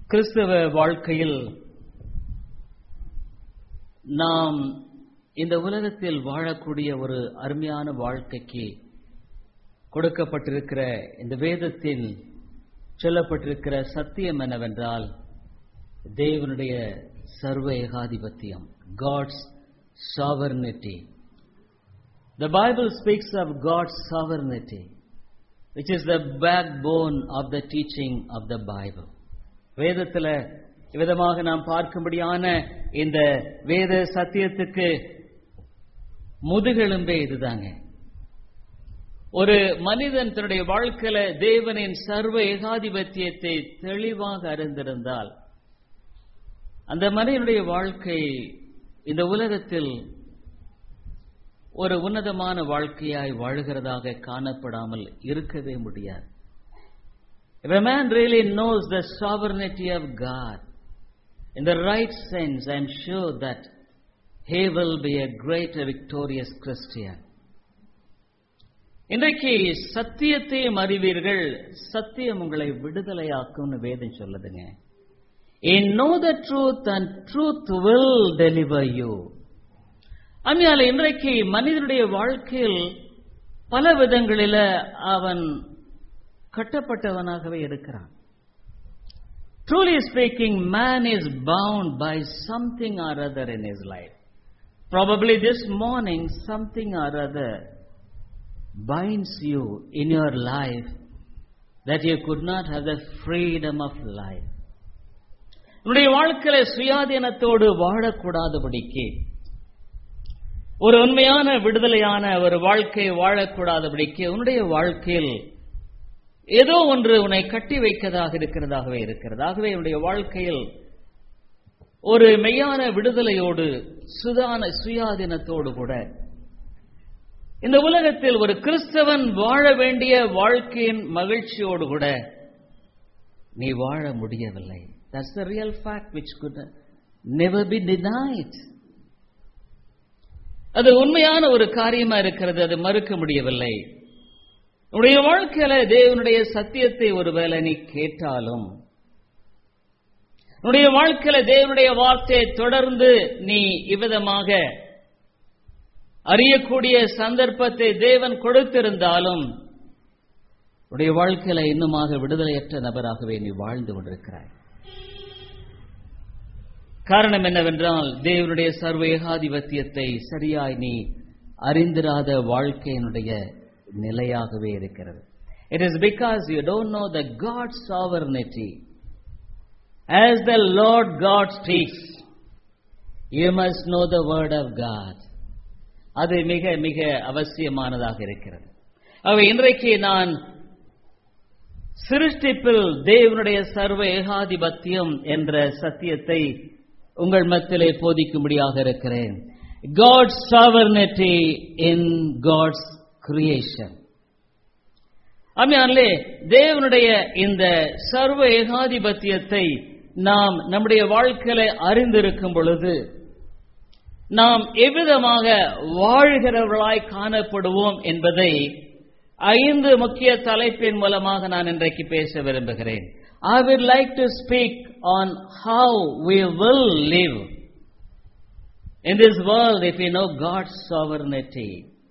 கிறிஸ்தவ வாழ்க்கையில் நாம் இந்த உலகத்தில் வாழக்கூடிய ஒரு அருமையான வாழ்க்கைக்கு கொடுக்கப்பட்டிருக்கிற இந்த வேதத்தில் சொல்லப்பட்டிருக்கிற சத்தியம் என்னவென்றால் தேவனுடைய சர்வ ஏகாதிபத்தியம் God's sovereignty The Bible speaks of God's sovereignty, which is the backbone of the teaching of the Bible. வேதத்தில் விதமாக நாம் பார்க்கும்படியான இந்த வேத சத்தியத்துக்கு முதுகெலும்பே இதுதாங்க ஒரு மனிதன் தன்னுடைய வாழ்க்கையில தேவனின் சர்வ ஏகாதிபத்தியத்தை தெளிவாக அறிந்திருந்தால் அந்த மனிதனுடைய வாழ்க்கை இந்த உலகத்தில் ஒரு உன்னதமான வாழ்க்கையாய் வாழ்கிறதாக காணப்படாமல் இருக்கவே முடியாது If a man really knows the sovereignty of God in the right sense, I'm sure that he will be a great victorious Christian. இன்றைக்கு சத்தியத்தையும் அறிவீர்கள் சத்தியம் உங்களை விடுதலையாக்கும்னு வேதம் சொல்லுதுங்க In know the truth and truth will deliver you. அம்மையால இன்றைக்கு மனிதனுடைய வாழ்க்கையில் பல விதங்களில அவன் கட்டப்பட்டவனாகவே இருக்கிறான் Truly speaking, man is bound by something or other in his life. Probably this morning, something or other binds you in your life that you could not have the freedom of life. உன்னுடைய வாழ்க்கையில சுயாதீனத்தோடு வாழக்கூடாதபடிக்கு ஒரு உண்மையான விடுதலையான ஒரு வாழ்க்கை வாழக்கூடாதபடிக்கு உன்னுடைய வாழ்க்கையில் ஏதோ ஒன்று உன்னை கட்டி வைக்கதாக இருக்கிறதாகவே இருக்கிறது ஆகவே உன்னுடைய வாழ்க்கையில் ஒரு மெய்யான விடுதலையோடு சுதான சுயாதீனத்தோடு கூட இந்த உலகத்தில் ஒரு கிறிஸ்தவன் வாழ வேண்டிய வாழ்க்கையின் மகிழ்ச்சியோடு கூட நீ வாழ முடியவில்லை that's the real fact which could never be denied அது உண்மையான ஒரு காரியமா இருக்கிறது அது மறுக்க முடியவில்லை உன்னுடைய வாழ்க்கையில தேவனுடைய சத்தியத்தை ஒருவேளை நீ கேட்டாலும் உன்னுடைய வாழ்க்கையில தேவனுடைய வார்த்தையை தொடர்ந்து நீ இவ்விதமாக அறியக்கூடிய சந்தர்ப்பத்தை தேவன் கொடுத்திருந்தாலும் உன்னுடைய வாழ்க்கையில இன்னுமாக விடுதலையற்ற நபராகவே நீ வாழ்ந்து கொண்டிருக்கிறாய் காரணம் என்னவென்றால் தேவனுடைய சர்வ ஏகாதிபத்தியத்தை சரியாய் நீ அறிந்திராத வாழ்க்கையினுடைய நிலையாகவே இருக்கிறது it is because you don't know the God sovereignty as the Lord God speaks you must know the word of God அது மிக மிக அவசியமானதாக இருக்கிறது ஆகவே இன்றைக்கு நான் சிருஷ்டிப்பில் தேவனுடைய சர்வ ஏகாதிபத்தியம் என்ற சத்தியத்தை உங்கள் மத்தியிலே போதிக்கும்படியாக இருக்கிறேன் God's sovereignty in God's creation அம்மையாலே தேவனுடைய இந்த சர்வ ஏகாதிபத்தியத்தை நாம் நம்முடைய வாழ்க்கையில அறிந்திருக்கும் பொழுது நாம் எவ்விதமாக வாழ்கிறவர்களாய் காணப்படுவோம் என்பதை ஐந்து முக்கிய தலைப்பின் மூலமாக நான் இன்றைக்கு பேச விரும்புகிறேன் I would like to speak on how we will live in this world if we know God's sovereignty.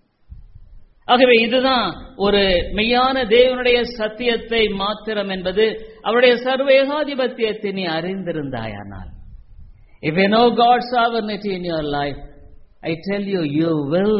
ஆகவே இதுதான் ஒரு மெய்யான தேவனுடைய சத்தியத்தை மாத்திரம் என்பது அவருடைய சர்வ ஏகாதிபத்தியத்தை நீ அறிந்திருந்தாயானால் If you know God's sovereignty in your life, I tell you, you will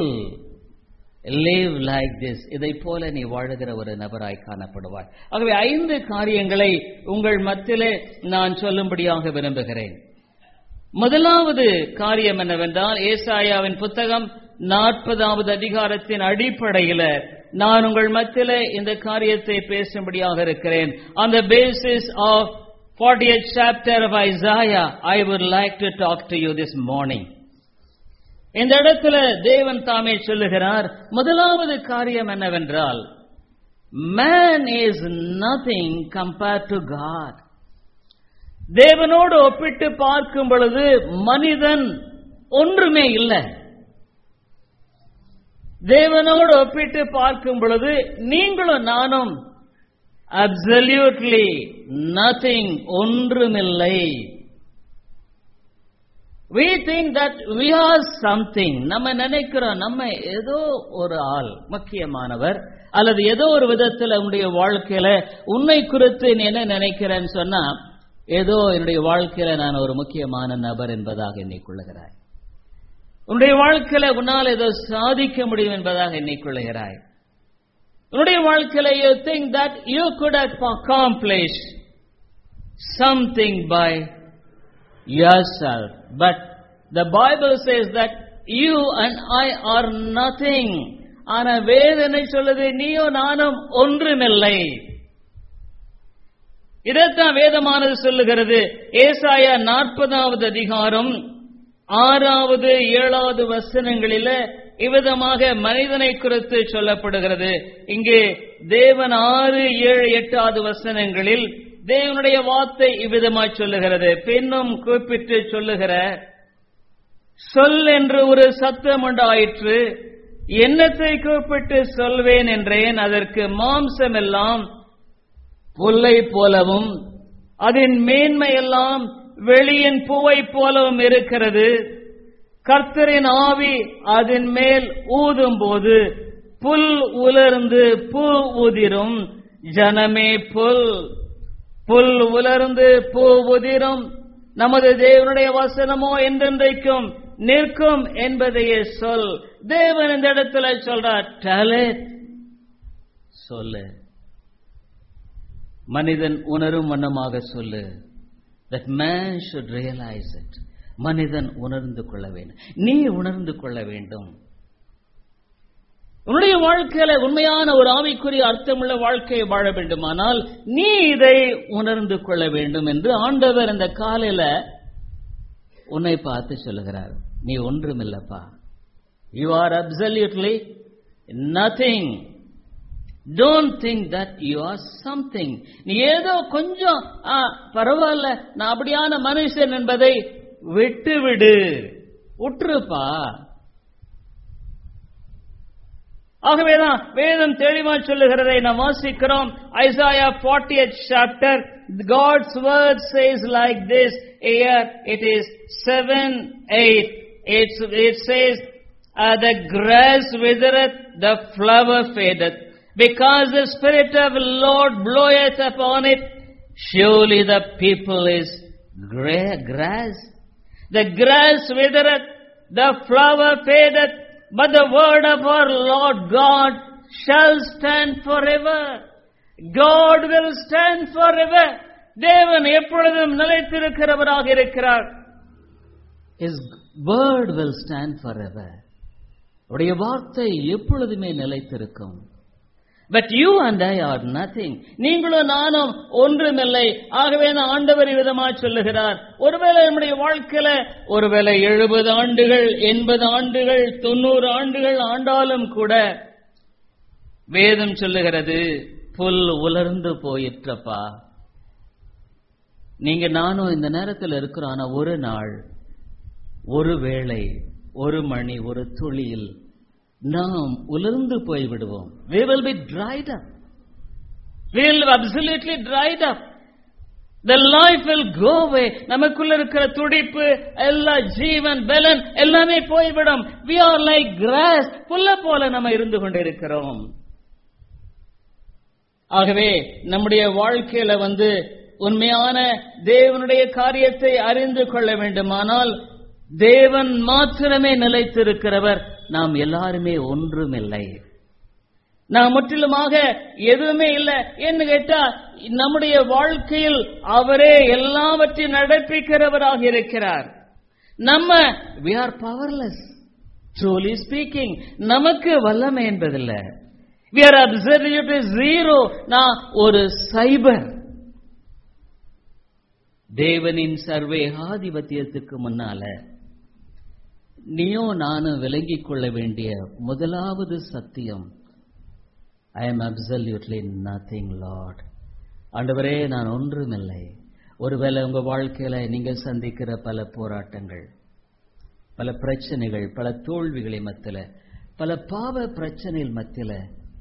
live like this. இதை போல நீ வாழுகிற ஒரு நபராய் காணப்படுவாய் ஆகவே ஐந்து காரியங்களை உங்கள் மத்தியிலே நான் சொல்லும்படியாக விரும்புகிறேன் முதலாவது காரியம் என்னவென்றால் ஏசாயாவின் புத்தகம் நாற்பதாவது அதிகாரத்தின் அடிப்படையில் நான் உங்கள் மத்தியில இந்த காரியத்தை பேசும்படியாக இருக்கிறேன் on the basis of 40th chapter of Isaiah I would like to talk to you this morning இந்த இடத்துல தேவன் தாமே சொல்லுகிறார் முதலாவது காரியம் என்னவென்றால் man is nothing compared to God தேவனோடு ஒப்பிட்டு பார்க்கும் பொழுது மனிதன் ஒன்றுமே இல்லை தேவனோடு ஒப்பிட்டு பார்க்கும் பொழுது நீங்களும் நானும் அப்சல்யூட்லி நத்திங் ஒன்றுமில்லை we think that we are something நம்ம நினைக்கிறோம் நம்ம ஏதோ ஒரு ஆள் முக்கியமானவர் அல்லது ஏதோ ஒரு விதத்தில் உன்னுடைய வாழ்க்கையில உன்னை குறித்து நீ என்ன நினைக்கிறேன்னு சொன்னா ஏதோ என்னுடைய வாழ்க்கையில நான் ஒரு முக்கியமான நபர் என்பதாக எண்ணிக்கொள்ளுகிறாய் உன்னுடைய வாழ்க்கையில உன்னால் ஏதோ சாதிக்க முடியும் என்பதாக எண்ணிக்கொள்ளுகிறாய் உன்னுடைய வாழ்க்கையில you think that you could accomplish something by yourself. But the Bible says that you and I are nothing. ஆனா வேதனை சொல்லுது நீயும் நானும் ஒன்றுமில்லை இதைத்தான் வேதமானது சொல்லுகிறது ஏசாயா நாற்பதாவது அதிகாரம் ஆறாவது ஏழாவது வசனங்களில இவ்விதமாக மனிதனை குறித்து சொல்லப்படுகிறது இங்கே தேவன் ஆறு ஏழு எட்டாவது வசனங்களில் தேவனுடைய வார்த்தை இவ்விதமாய் சொல்லுகிறது பெண்ணும் கூப்பிட்டு சொல்லுகிற சொல் என்று ஒரு சத்தம் உண்டாயிற்று என்னத்தை கூப்பிட்டு சொல்வேன் என்றேன் அதற்கு மாம்சம் எல்லாம் புல்லை போலவும் அதன் மேன்மையெல்லாம் வெளியின் பூவை போலவும் இருக்கிறது கர்த்தரின் ஆவி அதன் மேல் ஊதும் போது புல் உலர்ந்து பூ உதிரும் ஜனமே புல் புல் உலர்ந்து பூ உதிரும் நமது தேவனுடைய வசனமோ என்றென்றைக்கும் நிற்கும் என்பதையே சொல் தேவன் இந்த இடத்துல சொல்றார் டேலட் சொல்லு மனிதன் உணரும் வண்ணமாக சொல்லு that man should realise it மனிதன் உணர்ந்து கொள்ள வேண்டும் நீ உணர்ந்து கொள்ள வேண்டும் உன்னுடைய வாழ்க்கையில உண்மையான ஒரு ஆவிக்குரிய அர்த்தமுள்ள வாழ்க்கையை வாழ வேண்டுமானால் நீ இதை உணர்ந்து கொள்ள வேண்டும் என்று ஆண்டவர் இந்த காலையில உன்னை பார்த்து சொல்லுகிறார் நீ ஒன்றுமில்லப்பா you are absolutely nothing don't think that you are something நீ ஏதோ கொஞ்சம் ஆ, பரவாயில்ல நான் அப்படியான மனுஷன் என்பதை விட்டுவிடு உற்றுப்பா ஆகவேதான் வேதம் தெளிவா சொல்லுகிறதை நாம் வாசிக்கிறோம் Isaiah 40th chapter God's word says like this here it is 7 8 it, it says uh, the grass withereth the flower fadeth because the spirit of the Lord bloweth upon it surely the people is gra- grass the grass withereth the flower fadeth but the word of our Lord God shall stand forever. God will stand forever. தேவன் எப்பொழுதும் நிலைத்திருக்கிறவராக இருக்கிறார் His word will stand forever. உடைய வார்த்தை எப்பொழுதுமே நிலைத்திருக்கும் but you and I are nothing நீங்களும் நானும் ஒன்றுமில்லை ஆகவே நான் ஆண்டவர் விதமா சொல்லுகிறார் ஒருவேளை நம்முடைய வாழ்க்கையில ஒருவேளை எழுபது ஆண்டுகள் எண்பது ஆண்டுகள் தொண்ணூறு ஆண்டுகள் ஆண்டாலும் கூட வேதம் சொல்லுகிறது புல் உலர்ந்து போயிற்றப்பா நீங்க நானும் இந்த நேரத்தில் இருக்கிறோம் ஆனா ஒரு நாள் ஒரு வேளை ஒரு மணி ஒரு துளியில் நாம் உலர்ந்து போய்விடுவோம் we will be dried up we will absolutely dried up the life will go away நமக்குள்ள இருக்கிற துடிப்பு எல்லா ஜீவன் பலன் எல்லாமே போய்விடும் we are like grass புல்ல போல நம்ம இருந்து கொண்டிருக்கிறோம் ஆகவே நம்முடைய வாழ்க்கையில வந்து உண்மையான தேவனுடைய காரியத்தை அறிந்து கொள்ள வேண்டுமானால் தேவன் மாத்திரமே நிலைத்திருக்கிறவர் நாம் எல்லாருமே ஒன்றுமில்லை நாம் முற்றிலுமாக எதுவுமே இல்லை என்று கேட்டா நம்முடைய வாழ்க்கையில் அவரே எல்லாவற்றையும் நடப்பிக்கிறவராக இருக்கிறார் நம்ம we are powerless truly speaking நமக்கு வல்லமை என்பதில்லை we are absolutely zero நான் ஒரு சைபர் தேவனின் சர்வேகாதிபத்தியத்துக்கு முன்னால நீயோ நானும் விளங்கிக் கொள்ள வேண்டிய முதலாவது சத்தியம் I am absolutely nothing Lord ஆண்டவரே நான் ஒன்றுமில்லை ஒருவேளை உங்க வாழ்க்கையில நீங்க சந்திக்கிற பல போராட்டங்கள் பல பிரச்சனைகள் பல தோல்விகளை மத்தியில பல பாவ பிரச்சனைகள் மத்தியில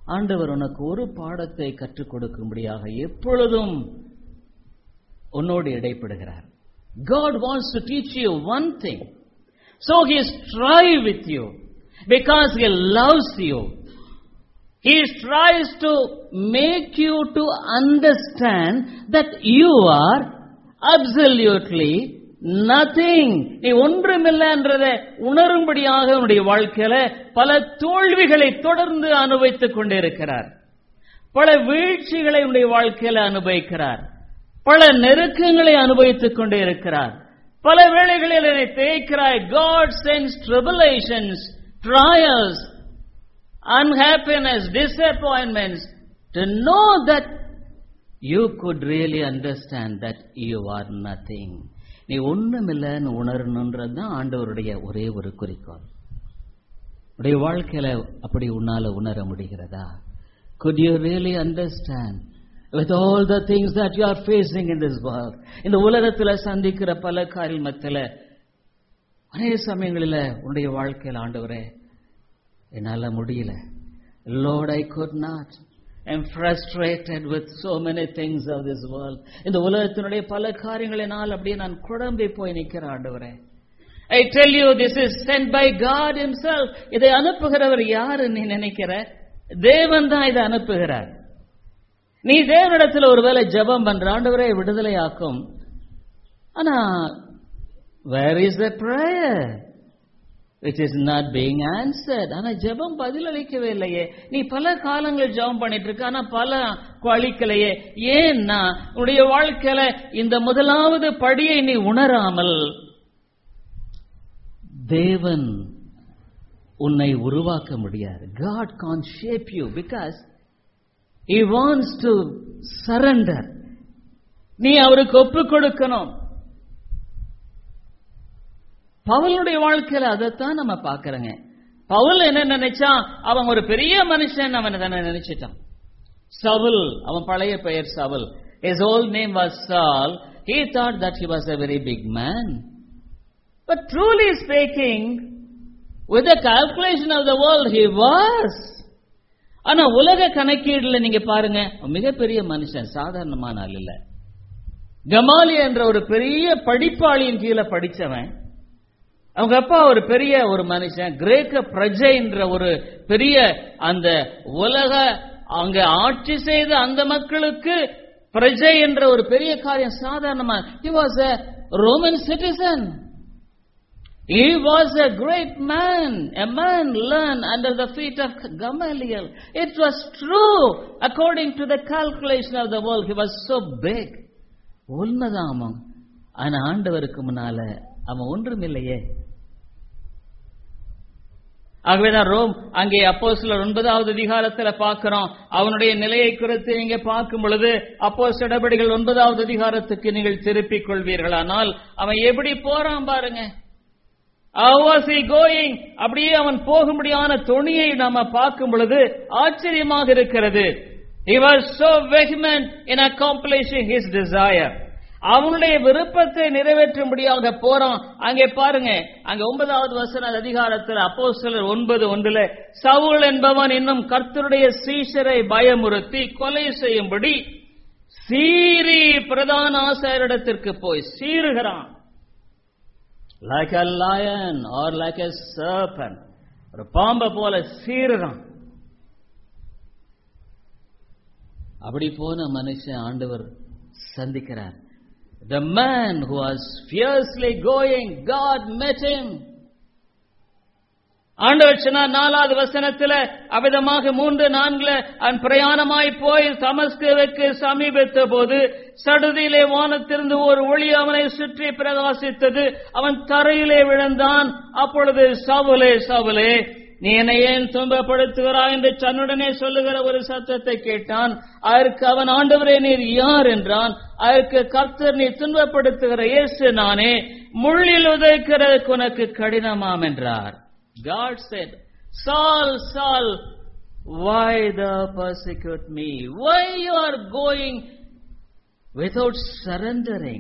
ஆண்டவர் உனக்கு ஒரு பாடத்தை கற்றுக் கொடுக்கும்படியாக எப்பொழுதும் உன்னோடு இடைப்படுகிறார் God wants to teach you one thing. So He strive with you because He loves you. He tries to make you to understand that you are absolutely nothing. நீ ஒன்றுமில்லைன்றதை உணரும்படியாக உன்னுடைய வாழ்க்கையில பல தோல்விகளை தொடர்ந்து அனுபவித்துக் கொண்டிருக்கிறார் பல வீழ்ச்சிகளை உன்னுடைய வாழ்க்கையில அனுபவிக்கிறார் பல நெருக்கங்களை அனுபவித்துக் கொண்டே இருக்கிறார் பல வேளைகளில் என்னை தேய்க்கிறாய் God sends tribulations, trials, unhappiness, disappointments to know that you could really understand that you are nothing. நீ ஒண்ணுமில்லைன்னு உணரணுன்றது தான் ஆண்டவருடைய ஒரே ஒரு குறிக்கோள் உடைய வாழ்க்கையில அப்படி உன்னால உணர முடிகிறதா could you really understand with all the things that you are facing in this world இந்த உலகத்துல சந்திக்கிற பல காரியமத்துல அநேக சமயங்களில உன்னுடைய வாழ்க்கையில் ஆண்டவரே என்னால முடியல Lord I could not I'm frustrated with so many things of this world இந்த உலகத்தினுடைய பல காரியங்களினால் அப்படியே நான் குழம்பி போய் நிற்கிறேன் ஆண்டவரே I tell you this is sent by God himself இதை அனுப்புகிறவர் யாரு நீ நினைக்கிற தேவன் தான் இதை அனுப்புகிறார் நீ தேவனிடத்தில் ஒருவேளை ஜெபம் பண்ற ஆண்டவரே விடுதலை ஆக்கும் ஆனா where is the prayer which is not being answered ஆனா ஜெபம் பதிலளிக்கவே இல்லையே நீ பல காலங்கள் ஜெபம் பண்ணிட்டு இருக்க ஆனா பல அளிக்கலையே ஏன்னா உன்னுடைய வாழ்க்கையில இந்த முதலாவது படியை நீ உணராமல் தேவன் உன்னை உருவாக்க முடியாது God can't shape you because He wants to surrender. நீ அவருக்கு ஒப்பு கொடுக்கணும் பவுலுடைய வாழ்க்கையில அதைத்தான் நம்ம பார்க்கறோங்க பவுல் என்ன நினைச்சான் அவன் ஒரு பெரிய மனுஷன் அவன் தானே நினைச்சிட்டான் சவுல் அவன் பழைய பெயர் Saul his old name was Saul he thought that he was a very big man but truly speaking with the calculation of the world he was ஆனா உலக கணக்கீடுல நீங்க பாருங்க மிகப்பெரிய மனுஷன் சாதாரணமான ஆள் இல்ல கமாலி என்ற ஒரு பெரிய படிப்பாளியின் கீழே படிச்சவன் அவங்க அப்பா ஒரு பெரிய ஒரு மனுஷன் கிரேக்க பிரஜை என்ற ஒரு பெரிய அந்த உலக அங்க ஆட்சி செய்த அந்த மக்களுக்கு பிரஜை என்ற ஒரு பெரிய காரியம் சாதாரணமா he was a roman citizen he was a great man a man learned under the feet of gamaliel it was true according to the calculation of the world he was so big உண்மைதான் அவன் ஆனா ஆண்டவருக்கு முன்னால அவன் ஒன்றுமில்லையே ஆகவேதான் Rome அங்கே அப்போ சிலர் ஒன்பதாவது அதிகாரத்துல பார்க்கிறோம் அவனுடைய நிலையை குறித்து நீங்க பார்க்கும் பொழுது அப்போ நடவடிக்கைகள் ஒன்பதாவது அதிகாரத்துக்கு நீங்கள் திருப்பிக் கொள்வீர்களானால் அவன் எப்படி போறான் பாருங்க How was he going? அப்படியே அவன் போகும்படியான துணியை நாம பார்க்கும் பொழுது ஆச்சரியமாக இருக்கிறது He was so vehement in accomplishing his desire. அவனுடைய விருப்பத்தை நிறைவேற்றும்படியாக போறான் அங்கே பாருங்க அங்க ஒன்பதாவது வசன அதிகாரத்தில் அப்போ சிலர் ஒன்பது ஒன்றுல சவுல் என்பவன் இன்னும் கர்த்தருடைய சீஷரை பயமுறுத்தி கொலை செய்யும்படி சீறி பிரதான ஆசாரிடத்திற்கு போய் சீறுகிறான் like a lion or like a serpent ஒரு பாம்பை போல சீறுறான் அப்படி போன மனுஷன் ஆண்டவர் சந்திக்கிறார் The man who was fiercely going, God met him. ஆண்டவர் சொன்னார் நாலாவது வசனத்துல அவிதமாக மூன்று நான்குல அவன் பிரயாணமாய் போய் தமஸ்குவுக்கு சமீபித்த போது சடுதியிலே வானத்திலிருந்து ஒரு ஒளி அவனை சுற்றி பிரகாசித்தது அவன் தரையிலே விழுந்தான் அப்பொழுது சவுலே சவுலே நீ என்னை ஏன் துன்பப்படுத்துகிறாய் என்று தன்னுடனே சொல்லுகிற ஒரு சத்தத்தை கேட்டான் அதற்கு அவன் ஆண்டவரே நீர் யார் என்றான் அதற்கு கர்த்தர் நீ துன்பப்படுத்துகிற இயேசு நானே முள்ளில் உதைக்கிறதுக்கு உனக்கு கடினமாம் என்றார் God said, Saul, Saul, why thou persecute me? Why you are going without surrendering?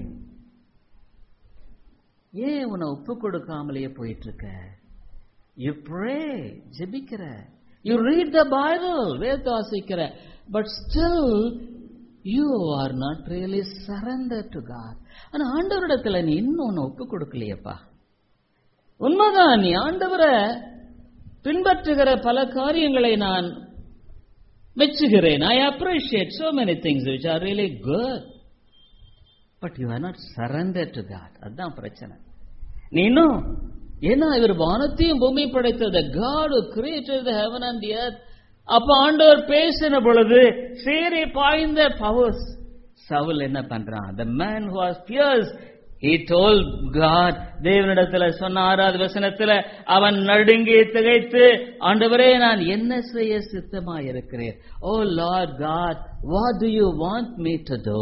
ஏன் உன்னை ஒப்பு கொடுக்காமலேயே போயிட்டு இருக்க யூ ப்ரே ஜெபிக்கிற யூ ரீட் த பைபிள் வேத வாசிக்கிற but still you are not really surrender to God ஆனா ஆண்டவரிடத்துல நீ இன்னும் ஒன்னு ஒப்பு கொடுக்கலையப்பா உண்மைதான் நீ ஆண்டவரை பின்பற்றுகிற பல காரியங்களை நான் மெச்சுகிறேன் I appreciate so many things which are really good but you are not surrender to God அதுதான் பிரச்சனை நீ இன்னும் ஏன்னா இவர் வானத்தையும் பூமி படைத்தது God created the heaven and earth அப்ப ஆண்டவர் பேசின பொழுது சீறி பாய்ந்த பவர்ஸ் சவுல் என்ன பண்றான் the man who was fierce he told god தேவனிடத்துல சொன்ன ஆறாவது வசனத்துல அவன் நடுங்கி திகைத்து ஆண்டவரே நான் என்ன செய்ய சித்தமா இருக்கிறேன் oh Lord God what do you want me to do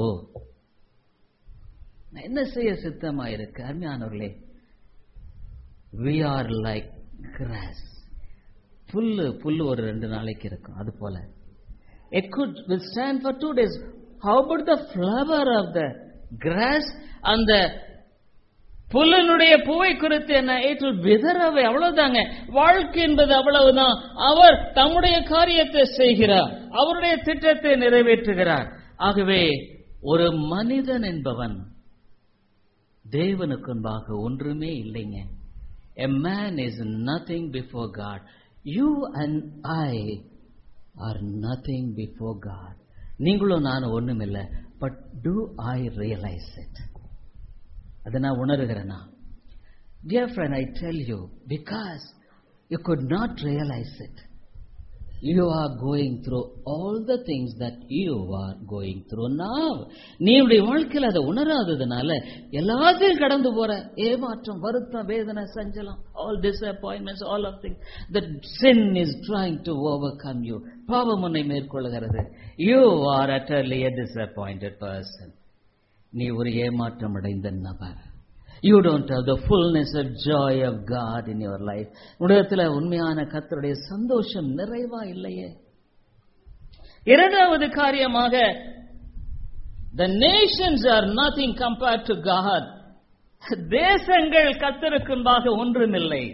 நான் என்ன செய்ய சித்தமா இருக்கு அருமையானவர்களே we are like grass புல்லு புல்லு ஒரு ரெண்டு நாளைக்கு இருக்கும் அது போல it could withstand for two days how about the flower of the grass அந்த புல்லனுடைய பூவை குறித்து என்ன it will wither away அவ்வளவுதாங்க வாழ்க்கை என்பது அவ்வளவுதான் அவர் தம்முடைய காரியத்தை செய்கிறார் அவருடைய திட்டத்தை நிறைவேற்றுகிறார் ஆகவே ஒரு மனிதன் என்பவன் தேவனுக்கு முன்பாக ஒன்றுமே இல்லைங்க A man is nothing before God. You and I are nothing before God. நீங்களும் நானும் ஒண்ணுமில்லை but do I realise it அதை நான் உணர்கிறேனா dear friend I tell you because you could not realise it you are going through all the things that you are going through now நீ உடைய வாழ்க்கையில் அதை உணராததுனால எல்லாத்தையும் கடந்து போற ஏமாற்றம் வருத்தம் வேதனை சஞ்சலம் all disappointments all of things that sin is trying to overcome you பாவம் உன்னை மேற்கொள்கிறது you are utterly a disappointed person நீ ஒரு ஏமாற்றம் அடைந்த நபர் you don't have the fullness of joy of God in your life உலகத்தில் உண்மையான கத்தருடைய சந்தோஷம் நிறைவா இல்லையே இரண்டாவது காரியமாக the nations are nothing compared to God தேசங்கள் கத்தருக்குன்பாக ஒன்றுமில்லை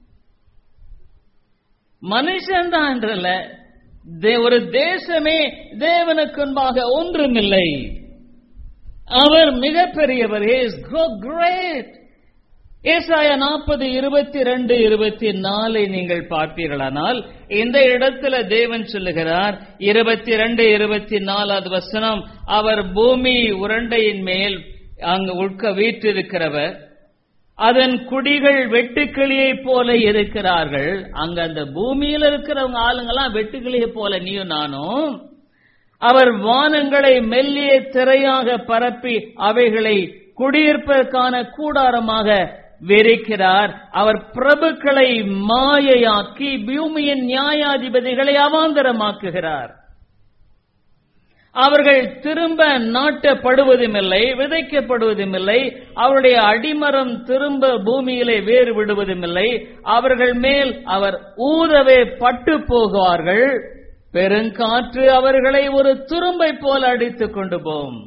மனுஷன் தான் என்றல்ல ஒரு தேசமே தேவனுக்குன்பாக ஒன்றுமில்லை அவர் மிகப்பெரியவர் இஸ் கிரேட் ஏசாய நாற்பது இருபத்தி ரெண்டு இருபத்தி நாலை நீங்கள் பார்ப்பீர்களானால் இந்த இடத்துல தேவன் சொல்லுகிறார் இருபத்தி ரெண்டு இருபத்தி நாலாவது வசனம் அவர் பூமி உருண்டையின் மேல் அங்கு உட்க வீற்றிருக்கிறவர் அதன் குடிகள் வெட்டுக்கிளியை போல இருக்கிறார்கள் அங்க அந்த பூமியில் இருக்கிறவங்க ஆளுங்கெல்லாம் வெட்டுக்கிளியை போல நீயும் நானும் அவர் வானங்களை மெல்லிய திரையாக பரப்பி அவைகளை குடியிருப்பதற்கான கூடாரமாக வெறிக்கிறார் அவர் பிரபுக்களை மாயையாக்கி பூமியின் நியாயாதிபதிகளை அவாந்தரமாக்குகிறார் அவர்கள் திரும்ப நாட்டப்படுவதுமில்லை விதைக்கப்படுவதுமில்லை அவருடைய அடிமரம் திரும்ப பூமியிலே வேறு விடுவதுமில்லை அவர்கள் மேல் அவர் ஊதவே பட்டு போகுவார்கள் பெருங்காற்று அவர்களை ஒரு துரும்பை போல அடித்துக் கொண்டு போம்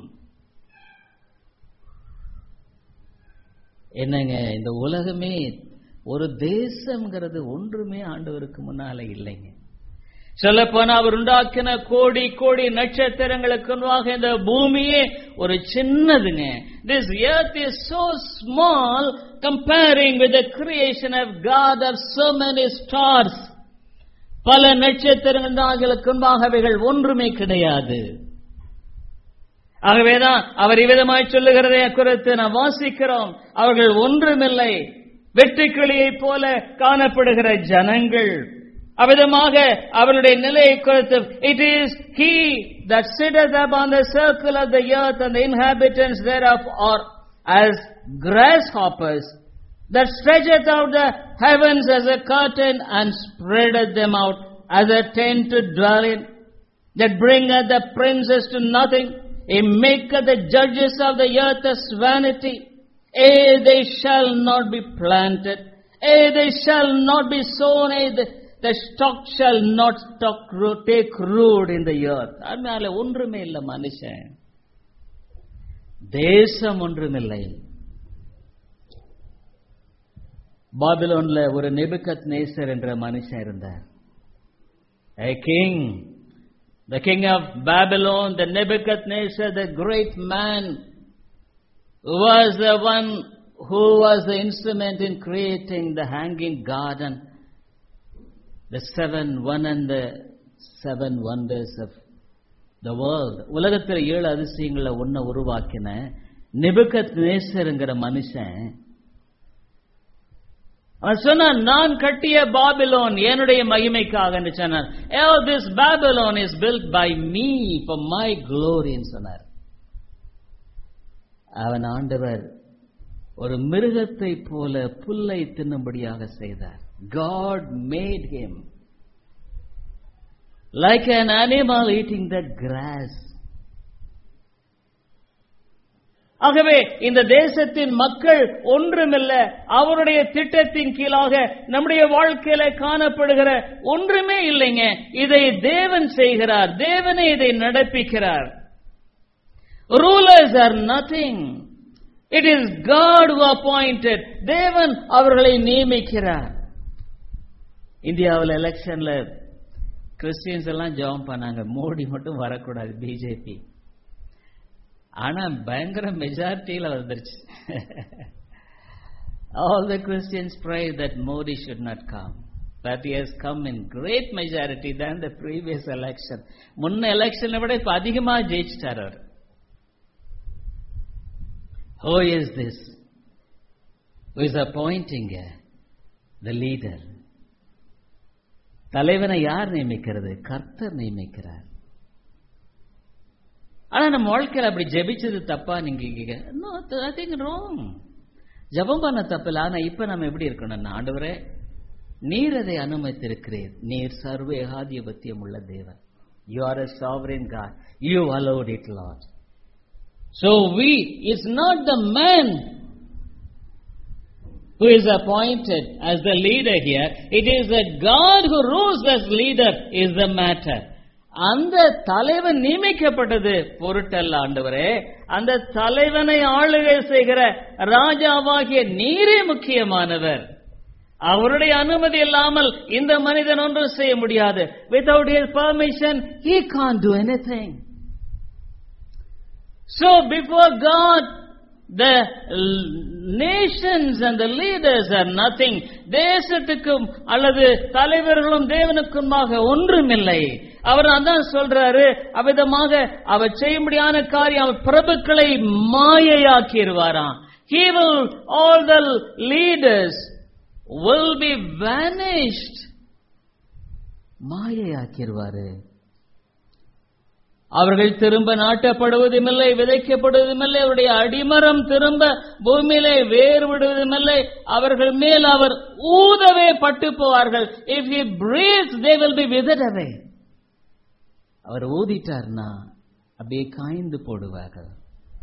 என்னங்க இந்த உலகமே ஒரு தேசம்ங்கிறது ஒன்றுமே ஆண்டவருக்கு முன்னால இல்லைங்க சொல்ல போனா அவர் உண்டாக்கின கோடி கோடி நட்சத்திரங்களுக்கு முன்பாக இந்த பூமியே ஒரு சின்னதுங்க this earth is so small comparing with the creation of God of so many stars பல நட்சத்திரங்களுக்கு முன்பாக அவைகள் ஒன்றுமே கிடையாது ஆகவேதான் அவர் இவ்விதமாய் சொல்லுகிறதை குறித்து நாம் வாசிக்கிறோம் அவர்கள் ஒன்றுமில்லை வெட்டுக்கிளியைப் போல காணப்படுகிற ஜனங்கள் அவ்விதமாக அவருடைய நிலையை குறித்து it is he that sitteth upon the circle of the earth and inhabitants thereof are as grasshoppers that stretcheth out the heavens as a curtain and spreadeth them out as a tent to dwell in, that bringeth the princes to nothing, he maketh the judges of the earth as vanity. A, they shall not be planted, A, they shall not be sown, A, the, the stock shall not stock root, take root in the earth. அதனால ஒன்றுமே இல்லை மனுஷன் தேசம் ஒன்றுமில்லை பாபிலோன்ல ஒரு நெபுக்கத் நேசர் என்ற மனுஷன் இருந்தார் A king, the king of Babylon, the Nebuchadnezzar, the great man, was the one who was the instrument in creating the hanging garden, the seven one and the seven wonders of the world. உலகத்தில் ஏழு அதிசயங்களை ஒன்ன உருவாக்கின நிபுகத் நேசருங்கிற மனுஷன் அவன் சொன்னான் நான் கட்டிய பாபிலோன் என்னுடைய மகிமைக்காக என்று சொன்னான் Oh, this Babylon is built by me for my glory என்று சொன்னார் அவன் ஆண்டவர் ஒரு மிருகத்தை போல புல்லை தின்னும்படியாக செய்தார் God made him like an animal eating the grass. ஆகவே இந்த தேசத்தின் மக்கள் ஒன்றுமில்ல அவருடைய திட்டத்தின் கீழாக நம்முடைய வாழ்க்கையில காணப்படுகிற ஒன்றுமே இல்லைங்க இதை தேவன் செய்கிறார் தேவனே இதை நடப்பிக்கிறார் rulers are nothing it is God who appointed தேவன் அவர்களை நியமிக்கிறார் இந்தியாவில் எலெக்ஷன்ல கிறிஸ்டியன்ஸ் எல்லாம் ஜெபம் பண்ணாங்க மோடி மட்டும் வரக்கூடாது பிஜேபி ஆனா பயங்கர மெஜாரிட்டியில வந்துருச்சு all the Christians pray that Modi should not come but he has come in great majority than the previous election முன்ன எலெக்ஷனை விட இப்ப அதிகமா ஜெயிச்சிட்டார் அவர் Who is this? Who is appointing uh, the leader? தலைவனை யார் நியமிக்கிறது கர்த்தர் நியமிக்கிறார் ஆனா நம்ம வாழ்க்கையில அப்படி ஜெபிச்சது தப்பா நீங்க நோ ஐ திங்க் ராங் ஜெபம் பண்ண தப்பில்ல ஆனா இப்ப நம்ம எப்படி இருக்கணும்னா ஆண்டவரே நீர் அதை அனுமதித்திருக்கிறீர் நீர் சர்வ ஏகாதிபத்தியம் உள்ள தேவன் you are a sovereign God you allowed it Lord so we it's not the man who is appointed as the leader here it is the God who rules as leader is the matter அந்த தலைவன் நியமிக்கப்பட்டது பொருட்டல்ல ஆண்டவரே அந்த தலைவனை ஆளுகை செய்கிற ராஜாவாகிய நீரே முக்கியமானவர் அவருடைய அனுமதி இல்லாமல் இந்த மனிதன் ஒன்றும் செய்ய முடியாது without his permission he can't do anything so before god the nations and the leaders are nothing தேசத்துக்கும் அல்லது தலைவர்களும் தேவனுக்குமாக ஒன்றுமில்லை அவர் அதான் சொல்றாரு அவ்விதமாக அவர் செய்யும்படியான காரியம் அவர் பிரபுக்களை மாயையாக்கிடுவாராம் he will all the leaders will be vanished மாயையாக்கிடுவாரு அவர்கள் திரும்ப நாட்டப்படுவதுமில்லை விதைக்கப்படுவதுமில்லை அவருடைய அடிமரம் திரும்ப பூமியிலே வேறு விடுவதுமில்லை அவர்கள் மேல் அவர் ஊதவே பட்டு போவார்கள் if he breathes they will be withered away அவர் ஊதிட்டார்னா அப்படியே காய்ந்து போடுவார்கள்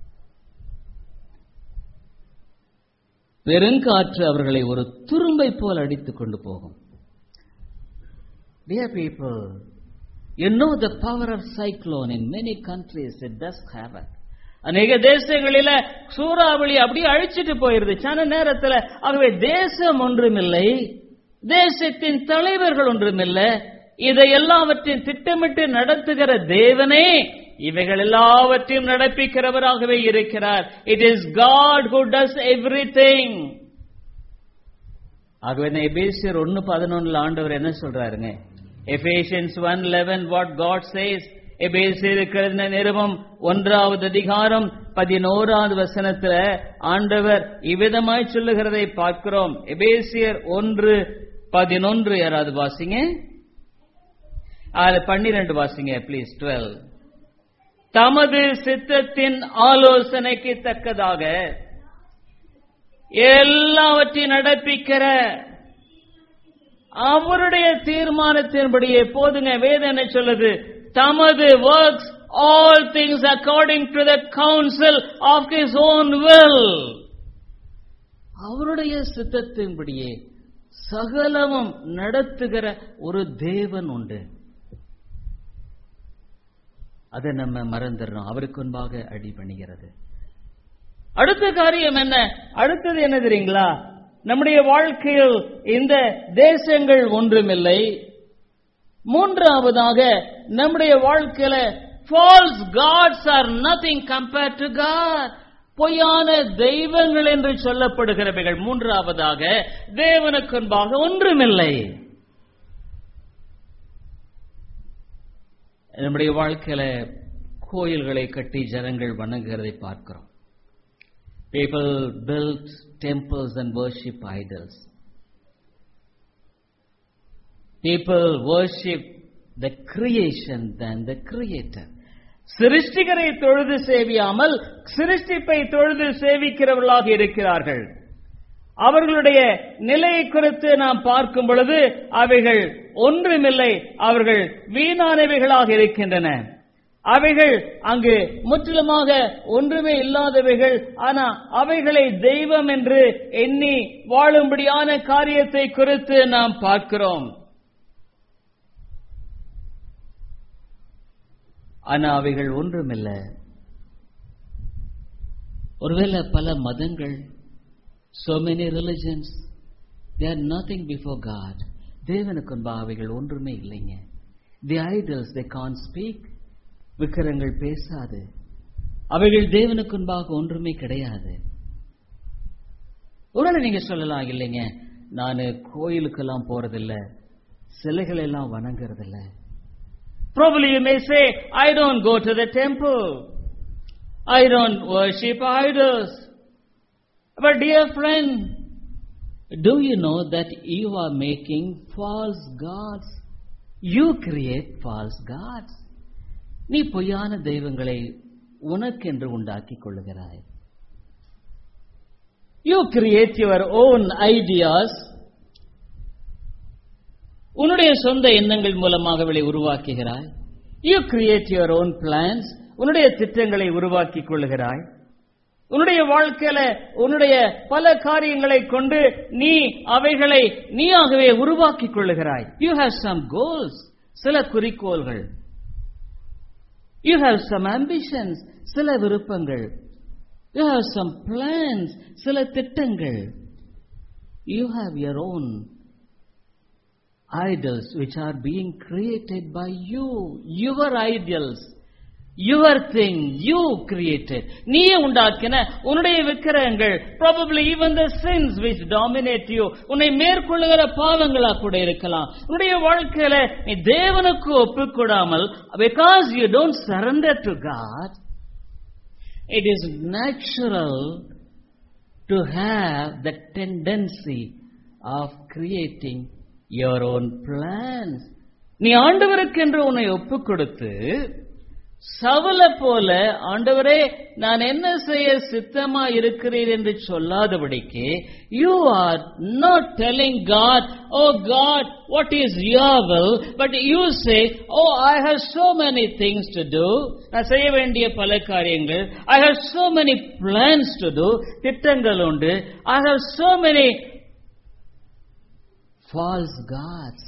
பெருங்காற்று அவர்களை ஒரு துரும்பை போல் அடித்துக் கொண்டு போகும் Dear people, you know the power of cyclone in many countries, it does havoc. அநேக தேசங்களில சூறாவளி அப்படியே அழிச்சிட்டு போயிருது சன நேரத்துல ஆகவே தேசம் ஒன்றுமில்லை தேசத்தின் தலைவர்கள் ஒன்றுமில்லை இதை எல்லாவற்றையும் திட்டமிட்டு நடத்துகிற தேவனே இவைகள் எல்லாவற்றையும் நடப்பிக்கிறவராகவே இருக்கிறார் it is God who does everything ஆகவே எபேசியர் ஒன்னு பதினொன்னுல ஆண்டவர் என்ன சொல்றாருங்க Ephesians one eleven what God says எபேசியருக்கு நிருபம் ஒன்றாவது அதிகாரம் பதினோராவது வசனத்துல ஆண்டவர் இவ்விதமாய் சொல்லுகிறதை பார்க்கிறோம் எபேசியர் ஒன்று பதினொன்று யாராவது வாசிங்க அதுல பன்னிரண்டு வாசிங்க ப்ளீஸ் டுவெல் தமது சித்தத்தின் ஆலோசனைக்கு தக்கதாக எல்லாவற்றையும் நடப்பிக்கிற அவருடைய தீர்மானத்தின்படியே போதுங்க வேதம் என்ன சொல்லுது தமது works all things according to the counsel of his own will அவருடைய சித்தத்தின்படியே சகலமும் நடத்துகிற ஒரு தேவன் உண்டு அதை நம்ம மறந்துடுறோம் அவருக்கு முன்பாக அடி பண்ணுகிறது அடுத்த காரியம் என்ன அடுத்தது என்ன தெரியுங்களா நம்முடைய வாழ்க்கையில் இந்த தேசங்கள் ஒன்றுமில்லை மூன்றாவதாக நம்முடைய வாழ்க்கையில false gods are nothing compared to God பொய்யான தெய்வங்கள் என்று சொல்லப்படுகிறவைகள் மூன்றாவதாக தேவனுக்கு முன்பாக ஒன்றுமில்லை நம்முடைய வாழ்க்கையில கோயில்களை கட்டி ஜனங்கள் வணங்குகிறதை பார்க்கிறோம் people build temples and worship idols people worship the creation than the creator சிருஷ்டிகரை தொழுது சேவியாமல் சிருஷ்டிப்பை தொழுது சேவிக்கிறவர்களாக இருக்கிறார்கள் அவர்களுடைய நிலையை குறித்து நாம் பார்க்கும் பொழுது அவைகள் ஒன்றுமில்லை அவர்கள் வீணானவைகளாக இருக்கின்றன அவைகள் அங்கு முற்றிலுமாக ஒன்றுமே இல்லாதவைகள் ஆனா அவைகளை தெய்வம் என்று எண்ணி வாழும்படியான காரியத்தை குறித்து நாம் பார்க்கிறோம் ஆனா அவைகள் ஒன்றுமில்ல ஒருவேளை பல மதங்கள் so many religions they are nothing before god தேவனுக்கு முன்பாக அவைகள் ஒன்றுமே இல்லைங்க the idols they can't speak விக்கிரங்கள் பேசாது அவைகள் தேவனுக்கு முன்பாக ஒன்றுமே கிடையாது ஒருவேளை நீங்க சொல்லலாம் இல்லைங்க நான் கோயிலுக்கெல்லாம் போறதில்ல சிலைகள் எல்லாம் வணங்குறதில்ல Probably you may say, I don't go to the temple. I don't worship idols. But dear friend, do you know that you are making false gods? You create false gods. நீ பொய்யான தெய்வங்களை உனக்கென்று உண்டாக்கிக் கொள்ளுகிறாய் you create your own ideas உன்னுடைய சொந்த எண்ணங்கள் மூலமாக அவளை உருவாக்குகிறாய் you create your own plans உன்னுடைய திட்டங்களை உருவாக்கிக் கொள்ளுகிறாய் உன்னுடைய வாழ்க்கையில உன்னுடைய பல காரியங்களை கொண்டு நீ அவைகளை நீயாகவே உருவாக்கிக் கொள்ளுகிறாய் யூ ஹேவ் சம் கோல்ஸ் சில குறிக்கோள்கள் யூ ஹேவ் சம் ஆம்பிஷன்ஸ் சில விருப்பங்கள் யூ ஹேவ் சம் பிளான்ஸ் சில திட்டங்கள் you have your own idols which are being created by you your ideals your thing you created நீயே உண்டாக்கின உன்னுடைய விக்கிரகங்கள் probably even the sins which dominate you உன்னை மேற்கொள்ளுகிற பாவங்களா கூட இருக்கலாம் உன்னுடைய வாழ்க்கையில நீ தேவனுக்கு ஒப்புக்கொடாமல் because you don't surrender to God it is natural to have the tendency of creating your own plans நீ ஆண்டவருக்கென்று உன்னை ஒப்புக் கொடுத்து சவல போல ஆண்டவரே நான் என்ன செய்ய சித்தமா இருக்கிறீர் என்று சொல்லாதபடிக்கு you are not telling God oh God what is your will but you say oh I have so many things to do நான் செய்ய வேண்டிய பல காரியங்கள் I have so many plans to do திட்டங்கள் உண்டு I have so many false gods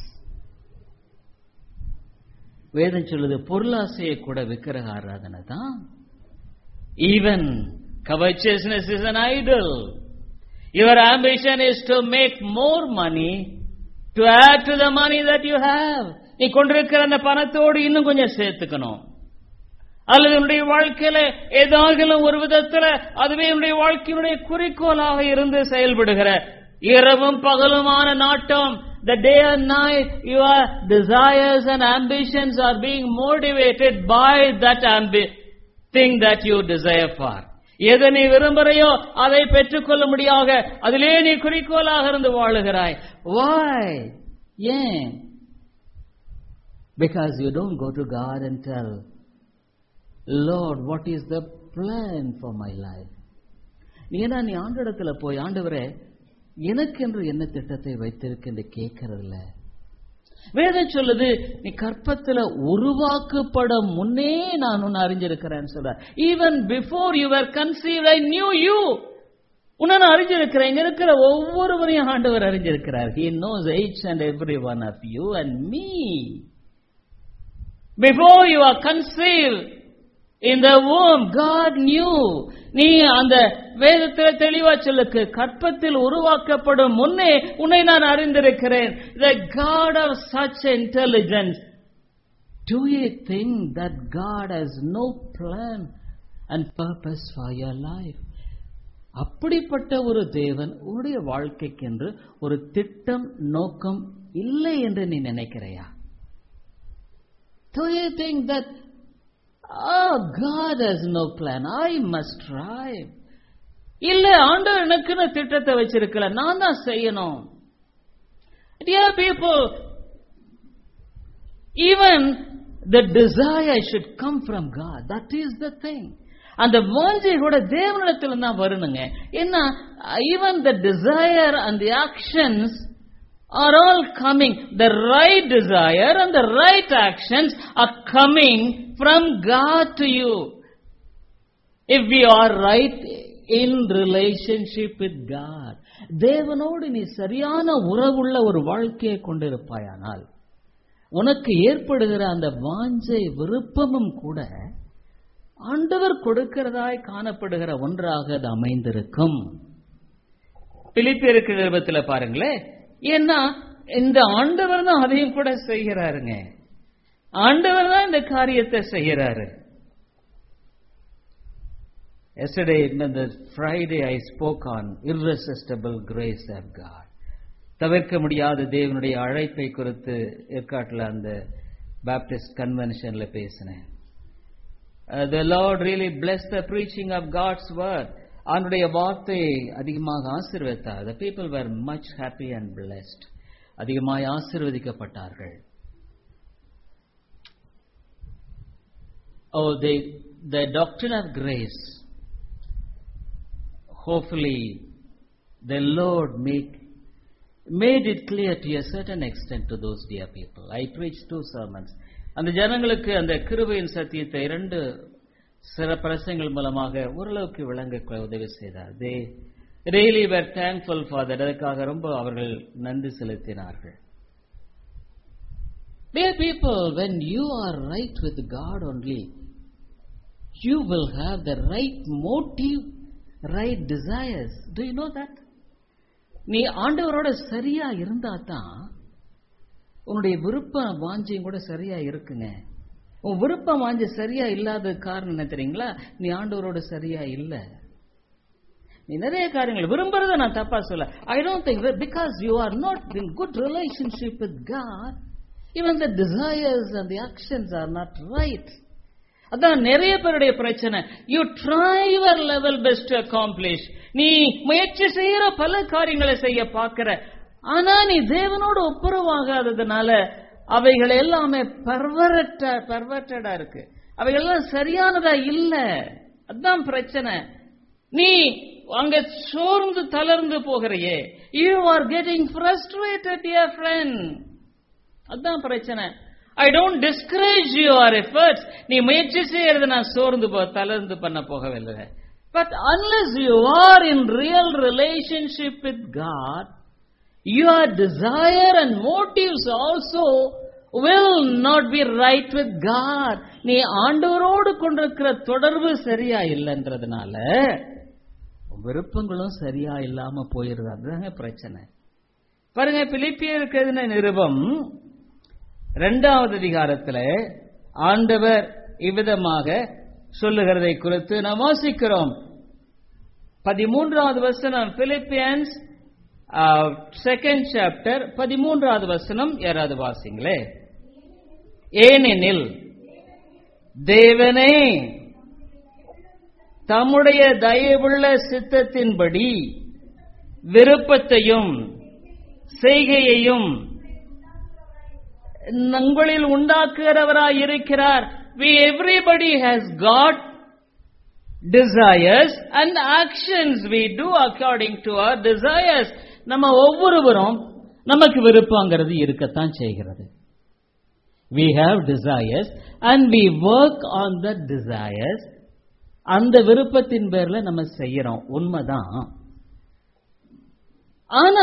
வேதம் சொல்லுது பொருளாசையை கூட விக்கிரக ஆராதனை தான் even covetousness is an idol your ambition is to make more money to add to the money that you have நீ கொண்டிருக்கிற அந்த பணத்தோடு இன்னும் கொஞ்சம் சேர்த்துக்கணும் அல்லது உன்னுடைய வாழ்க்கையில ஏதாகிலும் ஒரு விதத்துல அதுவே உன்னுடைய வாழ்க்கையினுடைய குறிக்கோளாக இருந்து செயல்படுகிற இரவும் பகலுமான நாட்டம் the day and night your desires and ambitions are being motivated by that ambi- thing that you desire for எதை நீ விரும்புறையோ அதை பெற்றுக்கொள்ள முடியாக அதிலே நீ குறிக்கோளாக இருந்து வாழுகிறாய் why ஏன் because you don't go to God and tell Lord what is the plan for my life நீ ஏன்னா நீ ஆண்டிடத்துல போய் ஆண்டவரே எனக்கென்று என்ன திட்டத்தை வைத்திருக்கின்ற கேட்கறதில்ல வேதம் சொல்லுது நீ கற்பத்துல உருவாக்கப்பட முன்னே நான் உன்னை அறிஞ்சிருக்கிறேன்னு சொல்ற even before your conceive I knew you உன்னை நான் அறிஞ்சிருக்கிறேன் இங்க இருக்கிற ஒவ்வொருவரையும் ஆண்டவர் அறிஞ்சிருக்கிறார் he knows each and every one of you and me before you are conceived in the womb god knew நீ அந்த வேதத்தில் தெளிவா சொல்லுக்கு கற்பத்தில் உருவாக்கப்படும் முன்னே உன்னை நான் அறிந்திருக்கிறேன் the god of such intelligence Do you think that God has no plan and purpose for your life? அப்படிப்பட்ட ஒரு தேவன் உன்னுடைய வாழ்க்கைக்கென்று ஒரு திட்டம் நோக்கம் இல்லை என்று நீ நினைக்கிறையா Do you think that oh God has no plan I must try இல்ல ஆண்டவர் எனக்குன்னு திட்டத்தை வச்சிருக்கல நான் தான் செய்யணும் Dear people, even the desire should come from God. That is the thing. அந்த வாஞ்சை கூட தேவனிடத்துல தான் வரணுங்க ஏன்னா even the desire and the actions are all coming. The right desire and the right actions are coming from God to you. If we are right in relationship with God. தேவனோடு நீ சரியான உறவுள்ள ஒரு வாழ்க்கையை கொண்டிருப்பாயானால் உனக்கு ஏற்படுகிற அந்த வாஞ்சை விருப்பமும் கூட ஆண்டவர் கொடுக்கிறதாய் காணப்படுகிற ஒன்றாக அது அமைந்திருக்கும் பிலிப்பியருக்கு நிருபத்தில் பாருங்களேன் ஏன்னா இந்த ஆண்டவர் தான் அதையும் கூட செய்கிறாருங்க ஆண்டவர் தான் இந்த காரியத்தை செய்கிறாரு Yesterday, in the Friday, I spoke on irresistible grace of God. தவிர்க்க முடியாத தேவனுடைய அழைப்பை குறித்து ஏற்காட்டில் அந்த பேப்டிஸ்ட் கன்வென்ஷன்ல பேசினேன் the Lord really bless the preaching of God's word அவனுடைய வார்த்தையை அதிகமாக ஆசீர்வதித்தார் the people were much happy and blessed அதிகமாய் ஆசீர்வதிக்கப்பட்டார்கள் oh the the doctor of grace hopefully the Lord make made it clear to a certain extent to those dear people. I preached two sermons. அந்த ஜனங்களுக்கு அந்த கிருபையின் சத்தியத்தை இரண்டு சில பிரசங்கள் மூலமாக ஓரளவுக்கு விளங்க உதவி செய்தார் they really were thankful for that அதுக்காக ரொம்ப அவர்கள் நன்றி செலுத்தினார்கள் Dear people, when you are right with God only, you will have the right motive right desires do you know that நீ ஆண்டவரோட சரியா இருந்தா தான் உன்னுடைய விருப்ப வாஞ்சியும் கூட சரியா இருக்குங்க உன் விருப்ப வாஞ்சி சரியா இல்லாத காரணம் என்ன தெரியுங்களா நீ ஆண்டவரோட சரியா இல்ல நீ நிறைய காரியங்கள் விரும்புறத நான் தப்பா சொல்ல I don't think because you are not in good relationship with God even the desires and the actions are not right அதான் நிறைய பேருடைய பிரச்சனை you try your level best to accomplish நீ முயற்சி செய்யற பல காரியங்களை செய்ய பார்க்கிற ஆனா நீ தேவனோடு ஒப்புரவாகாததுனால அவைகள் எல்லாமே பர்வரட்ட பர்வர்டடா இருக்கு அவைகள் எல்லாம் சரியானதா இல்ல அதான் பிரச்சனை நீ அங்க சோர்ந்து தளர்ந்து போகிறையே you are getting frustrated your friend அதான் பிரச்சனை I don't discourage your efforts நீ முயற்சி செய்யறது நான் சோர்ந்து போ தளர்ந்து பண்ண போகவில்லை but unless you are in real relationship with God your desire and motives also will not be right with God நீ ஆண்டவரோடு கொண்டிருக்கிற தொடர்பு சரியா இல்லைன்றதுனால விருப்பங்களும் சரியா இல்லாம போயிருது அதுதாங்க பிரச்சனை பாருங்க பிலிப்பியருக்கு எழுதின நிருபம் இரண்டாவது அதிகாரத்தில் ஆண்டவர் இவ்விதமாக சொல்லுகிறதை குறித்து நாம் வாசிக்கிறோம் பதிமூன்றாவது வசனம் பிலிப்பியன்ஸ் செகண்ட் சாப்டர் பதிமூன்றாவது வசனம் யாராவது வாசிங்களே ஏனெனில் தேவனே தம்முடைய தயவுள்ள சித்தத்தின்படி விருப்பத்தையும் செய்கையையும் உங்களில் உண்டாக்குகிறவராய் இருக்கிறார் we everybody has got desires and actions we do according to our desires நம்ம ஒவ்வொருவரும் நமக்கு விருப்பங்கிறது இருக்கத்தான் செய்கிறது we have desires and we work on the desires அந்த விருப்பத்தின் பேர்ல நம்ம செய்யறோம் உண்மைதான் ஆனா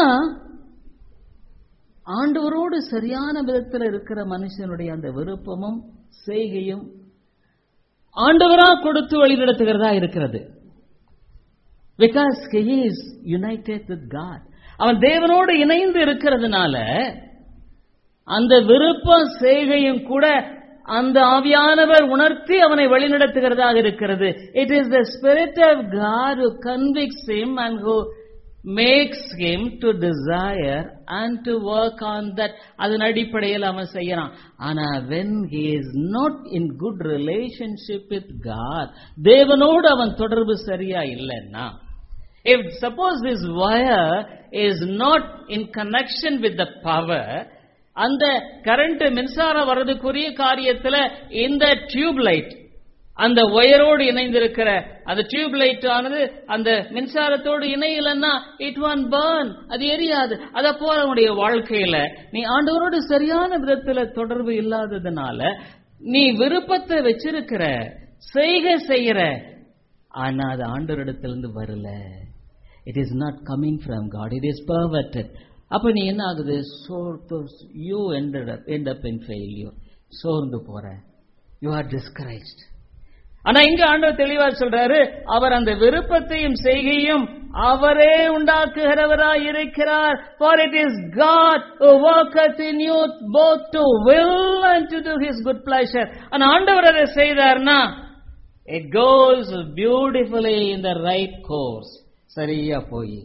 ஆண்டவரோடு சரியான விதத்தில் இருக்கிற மனுஷனுடைய அந்த விருப்பமும் செய்கையும் ஆண்டவரா கொடுத்து வழிநடத்துகிறதா இருக்கிறது because he is united with God அவன் தேவனோடு இணைந்து இருக்கிறதுனால அந்த விருப்பம் செய்கையும் கூட அந்த ஆவியானவர் உணர்த்தி அவனை வழிநடத்துகிறதாக இருக்கிறது it is the spirit of God who convicts him and who makes him to desire and to work on that அதன் அடிப்படையில் அவன் செய்யறான் ஆனா when he is not in good relationship with God தேவனோடு அவன் தொடர்பு சரியா இல்லைன்னா if suppose this wire is not in connection with the power அந்த கரண்ட் மின்சாரம் வர்றதுக்குரிய காரியத்துல இந்த டியூப் லைட் அந்த ஒயரோடு இணைந்திருக்கிற அந்த டியூப் லைட் ஆனது அந்த மின்சாரத்தோடு இணையலன்னா இட் வான் பர்ன் அது எரியாது அத போல உன்னுடைய வாழ்க்கையில நீ ஆண்டவரோடு சரியான விதத்துல தொடர்பு இல்லாததுனால நீ விருப்பத்தை வச்சிருக்கிற செய்கை செய்யற ஆனா அது ஆண்டவரிடத்திலிருந்து வரல it is not coming from God it is perverted அப்ப நீ என்ன ஆகுது so you end up in failure சோர்ந்து போற யூ ஆர் டிஸ்கரேஜ்ட் ஆனா இங்க ஆண்டவர் தெளிவா சொல்றாரு அவர் அந்த விருப்பத்தையும் செய்கையும் அவரே உண்டாக்குகிறவராய் இருக்கிறார் for it is God who worketh in you both to will and to do his good pleasure ஆனா ஆண்டவர் அதை செய்தார்னா it goes beautifully in the right course சரியா போய்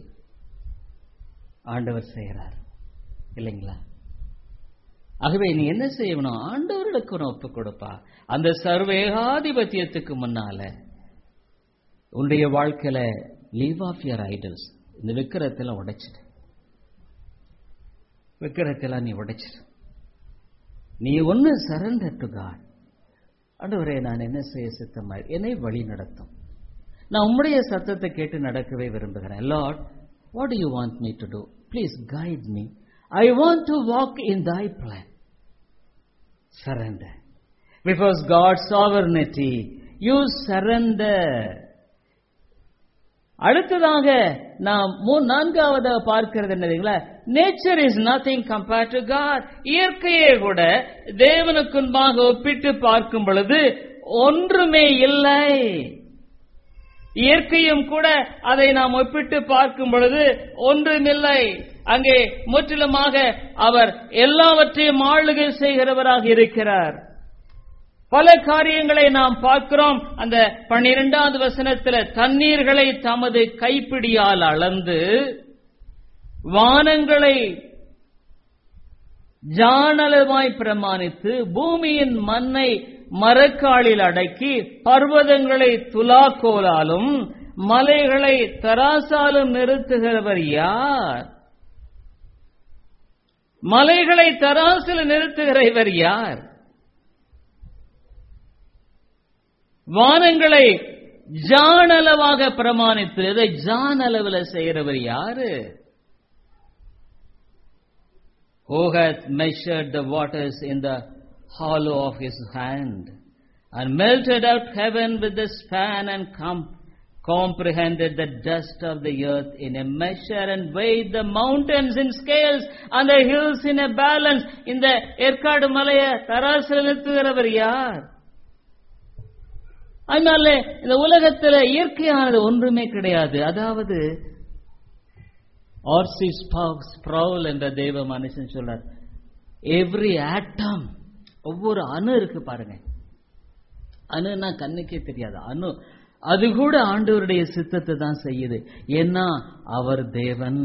ஆண்டவர் செய்கிறார் இல்லைங்களா ஆகவே நீ என்ன செய்யணும் ஆண்டவர்களுக்கு ஒரு ஒப்பு கொடுப்பா அந்த சர்வேகாதிபத்தியத்துக்கு முன்னால உன்னுடைய வாழ்க்கையில லீவ் ஆஃப் யர் ஐடல்ஸ் இந்த விக்கிரத்தில் உடைச்சிடு விக்கிரத்தில் நீ உடைச்சிடு நீ ஒன்னு சரண்டர் டு காட் ஆண்டவரே நான் என்ன செய்ய சித்தமாய் என்னை வழி நடத்தும் நான் உம்முடைய சத்தத்தை கேட்டு நடக்கவே விரும்புகிறேன் Lord what do you want me to do please guide me I want to walk in thy plan surrender because God sovereignty you surrender அடுத்ததாக நாம் மூ- நான்காவதாக பார்க்கிறது என்னதுங்களா nature is nothing compare to God இயற்கையே கூட தேவனுக்கு முன்பாக ஒப்பிட்டு பார்க்கும் பொழுது ஒன்றுமே இல்லை இயற்கையும் கூட அதை நாம் ஒப்பிட்டு பார்க்கும் பொழுது ஒன்றுமில்லை அங்கே முற்றிலுமாக அவர் எல்லாவற்றையும் ஆளுகை செய்கிறவராக இருக்கிறார் பல காரியங்களை நாம் பார்க்கிறோம் அந்த பன்னிரெண்டாவது வசனத்துல தண்ணீர்களை தமது கைப்பிடியால் அளந்து வானங்களை ஜானளவாய் பிரமாணித்து பூமியின் மண்ணை மரக்காலில் அடக்கி பர்வதங்களை துலாக்கோலாலும் மலைகளை தராசாலும் நிறுத்துகிறவர் யார் மலைகளை தராசில் நிறுத்துகிற இவர் யார் வானங்களை ஜானளவாக பிரமாணித்து இதை ஜானளவில் செய்கிறவர் யாரு who hath measured the waters in the hollow of his hand, and melted out heaven with the span, and com- comprehended the dust of the earth in a measure, and weighed the mountains in scales, and the hills in a balance. இந்த ஏற்காடு மலையை தராசில் நிறுத்துகிறவர் யார் அதனால இந்த உலகத்துல இயற்கையானது ஒன்றுமே கிடையாது அதாவது ஆர்சி ஸ்ப்ரவுல் என்ற தெய்வ மனுஷன் சொல்றார் எவ்ரி ஆட்டம் ஒவ்வொரு அணு இருக்கு பாருங்க அணுன்னா கண்ணுக்கே தெரியாது அணு அது கூட ஆண்டவருடைய சித்தத்தை தான் செய்யுது ஏன்னா அவர் தேவன்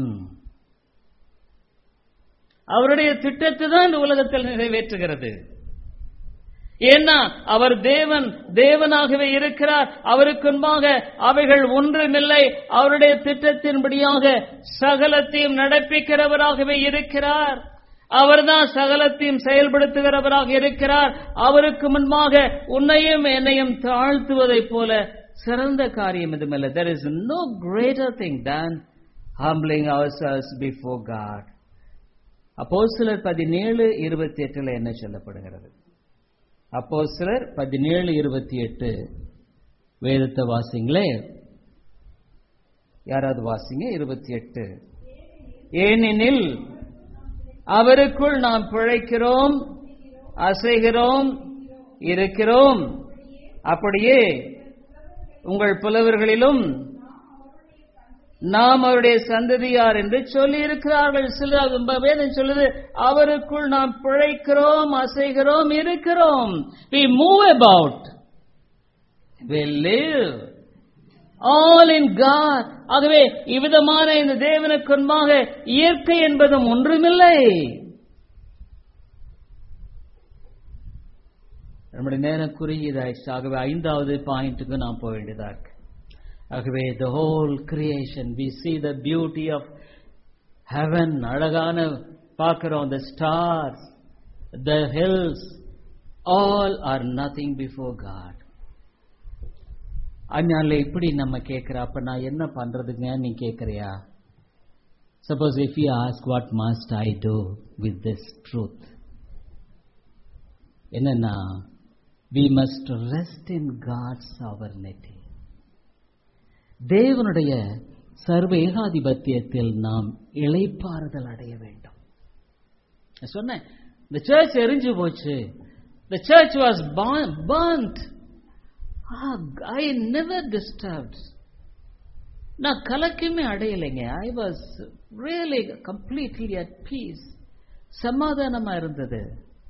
அவருடைய திட்டத்தை தான் இந்த உலகத்தில் நிறைவேற்றுகிறது ஏன்னா அவர் தேவன் தேவனாகவே இருக்கிறார் அவருக்கு முன்பாக அவைகள் ஒன்றுமில்லை அவருடைய திட்டத்தின்படியாக சகலத்தையும் நடப்பிக்கிறவராகவே இருக்கிறார் அவர்தான் சகலத்தையும் செயல்படுத்துகிறவராக இருக்கிறார் அவருக்கு முன்பாக உன்னையும் என்னையும் தாழ்த்துவதைப் போல சிறந்த காரியம் இதுமில்லை there is no greater thing than humbling ourselves before God அப்போஸ்தலர் பதினேழு இருபத்தி எட்டுல என்ன சொல்லப்படுகிறது அப்போ சிலர் பதினேழு இருபத்தி எட்டு வேதத்தை வாசிங்களே யாராவது வாசிங்க இருபத்தி எட்டு ஏனெனில் அவருக்குள் நாம் பிழைக்கிறோம் அசைகிறோம் இருக்கிறோம் அப்படியே உங்கள் புலவர்களிலும் நாம் அவருடைய சந்ததியார் என்று சொல்லி இருக்கிறார்கள் சில வேதம் சொல்லுது அவருக்குள் நாம் பிழைக்கிறோம் அசைகிறோம் இருக்கிறோம் we move about we live all in God ஆகவே இவ்விதமான இந்த தேவனுக்கு முன்பாக இயற்கை என்பதும் ஒன்றுமில்லை நம்முடைய நேரம் குறுகியதாயிடுச்சு ஆகவே ஐந்தாவது பாயிண்ட்டுக்கு நாம் போக வேண்டியதா இருக்கு ஆகவே the whole creation we see the beauty of heaven அழகான பார்க்கிறோம் the stars the hills all are nothing before God அதனால இப்படி நம்ம கேட்கிற அப்ப நான் என்ன பண்றதுங்க நீ கேட்கறியா suppose if you ask what must I do with this truth என்னன்னா we must rest in God sovereignty தேவனுடைய சர்வ ஏகாதிபத்தியத்தில் நாம் இளைப்பாறுதல் அடைய வேண்டும் நான் சொன்னேன் இந்த சர்ச் எரிஞ்சு போச்சு the church was burnt I never disturbed நான் கலக்கமே அடையலைங்க I was really completely at peace சமாதானமா இருந்தது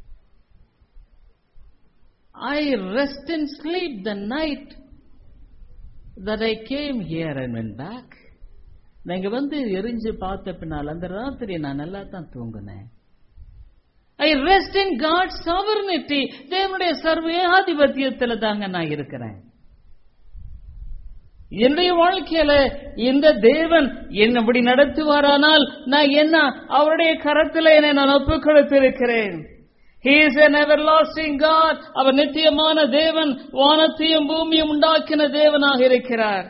I rest in sleep the night that I came here and went back. நான் இங்க வந்து எரிஞ்சு பார்த்த பின்னால் அந்த ராத்திரி நான் நல்லா தான் தூங்கினேன் I rest in God sovereignty தேவனுடைய சர்வேகாதிபத்தியத்துல தாங்க நான் இருக்கிறேன் என்னுடைய வாழ்க்கையில இந்த தேவன் என்னபடி நடத்துவாரானால் நான் என்ன அவருடைய கரத்தில் என்னை நான் ஒப்புக் கொடுத்திருக்கிறேன் He is an everlasting God. அவர் நித்தியமான தேவன் வானத்தையும் பூமியும் உண்டாக்கின தேவனாக இருக்கிறார்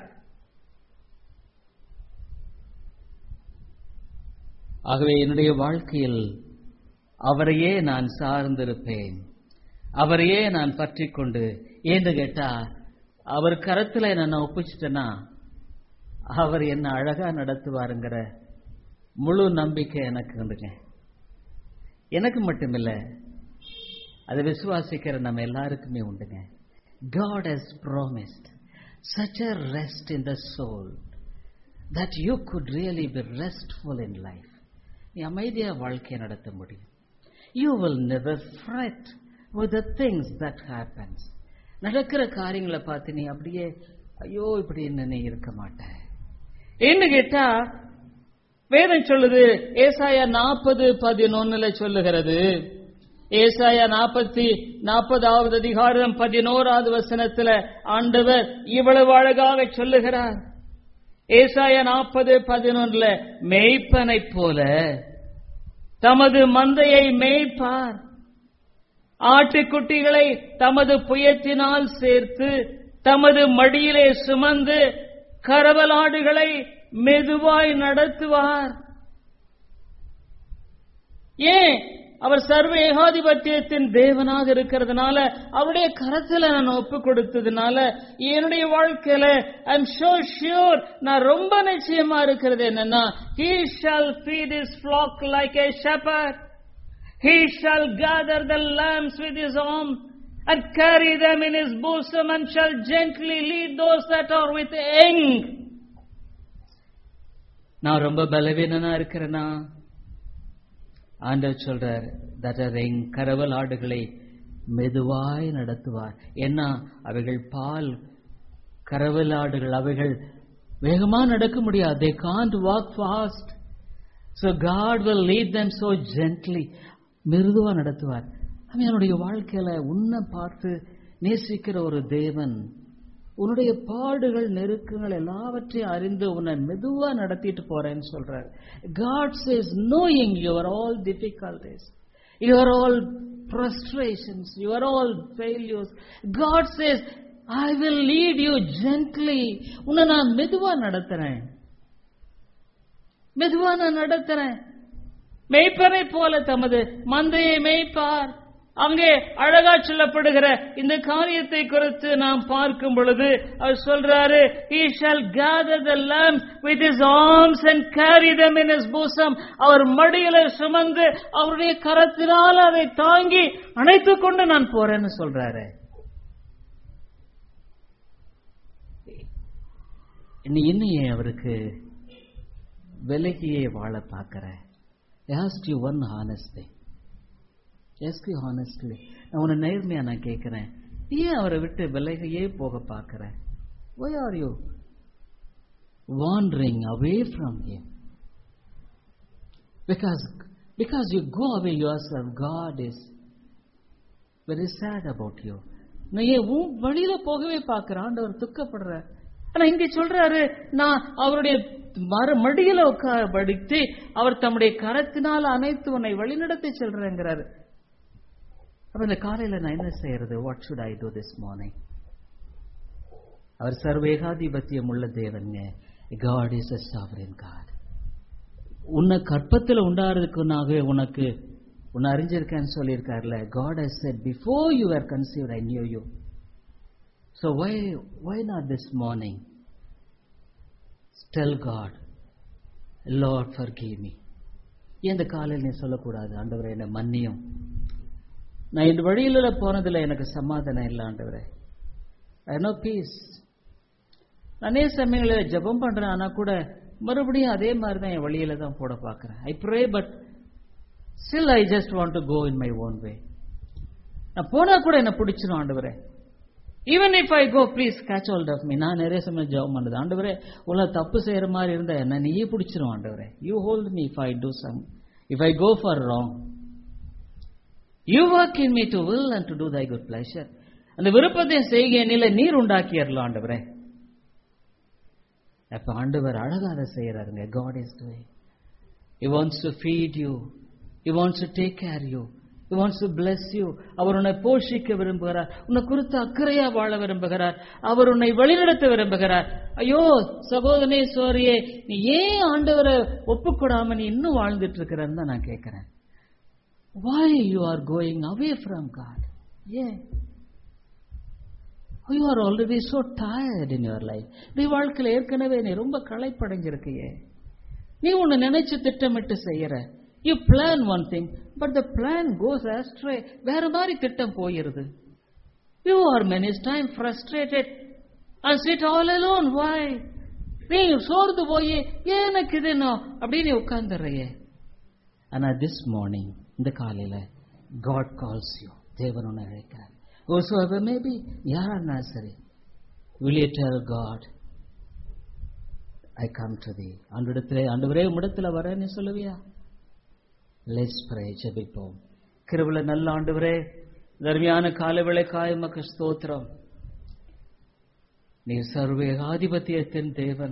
ஆகவே என்னுடைய வாழ்க்கையில் அவரையே நான் சார்ந்திருப்பேன் அவரையே நான் பற்றி கொண்டு ஏன்னு கேட்டா அவர் கரத்துல நான் ஒப்பிச்சிட்டேன்னா அவர் என்ன அழகா நடத்துவாருங்கிற முழு நம்பிக்கை எனக்கு உண்டுங்க எனக்கு மட்டுமில்லை அதை விசுவாசிக்கிற நம்ம எல்லாருக்குமே உண்டுங்க God has promised such a rest in the soul that you could really be restful in life. நீ அமைதியா வாழ்க்கையை நடத்த முடியும் you will never fret with the things that happens நடக்கிற காரியங்களை பார்த்து நீ அப்படியே ஐயோ இப்படின்னு நீ இருக்க மாட்ட என்ன கேட்டா வேதம் சொல்லுது ஏசாயா நாற்பது பதினொன்னுல சொல்லுகிறது ஏசாயா நாற்பத்தி நாற்பதாவது அதிகாரம் பதினோராவது வசனத்துல ஆண்டவர் இவ்வளவு அழகாக சொல்லுகிறார் ஏசாயா நாற்பது பதினொன்றுல மேய்ப்பனை போல தமது மந்தையை மேய்ப்பார் ஆட்டுக்குட்டிகளை தமது புயத்தினால் சேர்த்து தமது மடியிலே சுமந்து கரவலாடுகளை மெதுவாய் நடத்துவார் ஏன் அவர் சர்வ ஏகாதிபத்தியத்தின் தேவனாக இருக்கிறதுனால அவருடைய கரத்துல நான் ஒப்பு கொடுத்ததுனால என்னுடைய வாழ்க்கையில ஐ எம் ஷோ ஷியூர் நான் ரொம்ப நிச்சயமா இருக்கிறது என்னன்னா he shall feed his flock like a shepherd he shall gather the lamps with his arm and carry them in his bosom and shall gently lead those that are with young நான் ரொம்ப பலவீனனா இருக்கிறேனா ஆண்டவர் சொல்றார் தட்டரிங் கரவல் ஆடுகளை மெதுவாய் நடத்துவார் என்ன அவைகள் பால் கரவல் ஆடுகள் அவைகள் வேகமா நடக்க முடியாது they can't walk fast so god will lead them so gently மிருதுவா நடத்துவார் அவன் என்னுடைய வாழ்க்கையில உன்னை பார்த்து நேசிக்கிற ஒரு தேவன் உன்னுடைய பாடுகள் நெருக்கங்கள் எல்லாவற்றையும் அறிந்து உன்னை மெதுவா நடத்திட்டு போறேன்னு சொல்றார் God says knowing your all difficulties your all frustrations your all failures God says I will lead you gently உன்னை நான் மெதுவா நடத்துறேன் மெதுவா நான் நடத்துறேன் மெய்ப்பனை போல தமது மந்தையை மெய்ப்பார் அங்கே அழகா சொல்லப்படுகிற இந்த காரியத்தை குறித்து நாம் பார்க்கும் பொழுது அவர் சொல்றாரு he shall gather the lambs with his arms and carry them in his bosom அவர் மடியில சுமந்து அவருடைய கரத்தினால் அதை தாங்கி அணைத்துக் கொண்டு நான் போறேன்னு சொல்றாரு இன்னும் இன்னும் ஏன் அவருக்கு விலகியே வாழ பார்க்கிற ask you one honest thing ask you honestly நான் உன்னை நேர்மையா நான் கேட்கிறேன் ஏன் அவரை விட்டு விலகியே போக பார்க்கிற why are you wandering away from him because because you go away yourself god is very sad about you நான் ஏன் உன் வழியில போகவே பார்க்கிற ஆண்டவர் துக்கப்படுற ஆனா இங்க சொல்றாரு நான் அவருடைய மர மடியில உட்கார படித்து அவர் தம்முடைய கரத்தினால் அனைத்து உன்னை வழிநடத்தி செல்றேங்கிறாரு அப்ப இந்த காலையில நான் என்ன செய்யறது what should I do this morning அவர் சர்வேகாதிபத்தியம் உள்ள தேவன்ங்க God is a sovereign God உன்னை கற்பத்தில் உண்டாறதுக்குனாகவே உனக்கு உன்னை அறிஞ்சிருக்கேன்னு சொல்லியிருக்காருல God has said before you were conceived I knew you so why why not this morning tell God Lord forgive me ஏன் இந்த காலையில் நீ சொல்லக்கூடாது ஆண்டவரே என்னை மன்னியும் நான் இந்த வழியில போனதுல எனக்கு சமாதானம் இல்லை ஆண்டவரே ஐ நோ பீஸ் நானே சமயங்களில் ஜெபம் பண்றேன் ஆனா கூட மறுபடியும் அதே மாதிரி தான் என் வழியில தான் போட பார்க்கறேன் I pray but still I just want to go in my own way நான் போனா கூட என்ன பிடிச்சிரும் ஆண்டவரே even if I go please catch hold of me நான் நிறைய சமயம் ஜெபம் பண்ணுது ஆண்டவரே உள்ள தப்பு செய்யற மாதிரி இருந்தா என்ன நீயே பிடிச்சிரும் ஆண்டவரே you hold me if I do some if I go for wrong you work in me to will and to do thy good pleasure அந்த விருப்பத்தை செய்க நிலை நீர் உண்டாக்கியறலாம் ஆண்டவரே அப்ப ஆண்டவர் அழகா அதை செய்யறாருங்க God is doing He wants to feed you. He wants to take care you. He wants to bless you. அவர் உன்னை போஷிக்க விரும்புகிறார் உன்னை குறித்து அக்கறையா வாழ விரும்புகிறார் அவர் உன்னை வழிநடத்த விரும்புகிறார் ஐயோ சகோதரனே சோரியே நீ ஏன் ஆண்டவரை ஒப்புக்கொடாம நீ இன்னும் வாழ்ந்துட்டு இருக்கிறன்னு தான் நான் கேட்கிறேன் why you are going away from God ஏன் you are already so tired in your life நீ வாழ்க்கையில ஏற்கனவே நீ ரொம்ப களைப்படைஞ்சிருக்கியே நீ ஒன்னு நினைச்சு திட்டமிட்டு செய்யற you plan one thing but the plan goes astray வேற மாதிரி திட்டம் போயிருது you are many time frustrated and sit all alone வாய் நீ சோர்ந்து போய் ஏன் எனக்கு இது என்ன அப்படின்னு உட்கார்ந்துறையே ஆனா திஸ் மார்னிங் இந்த காலையில காட் கால்ஸ் யூ தேவன் உன்னை அழைக்கிறார் ஓசோ மேபி யாரா இருந்தாலும் சரி will you tell God I come to the ஆண்டிடத்திலே ஆண்டவரே உம்மிடத்தில் வரேன்னு சொல்லுவியா லெட்ஸ் ப்ரே ஜெபிப்போம் கிருபல நல்ல ஆண்டவரே தர்மியான காலவேளை காயமக்க ஸ்தோத்திரம் நீ சர்வேகாதிபத்தியத்தின் தேவன்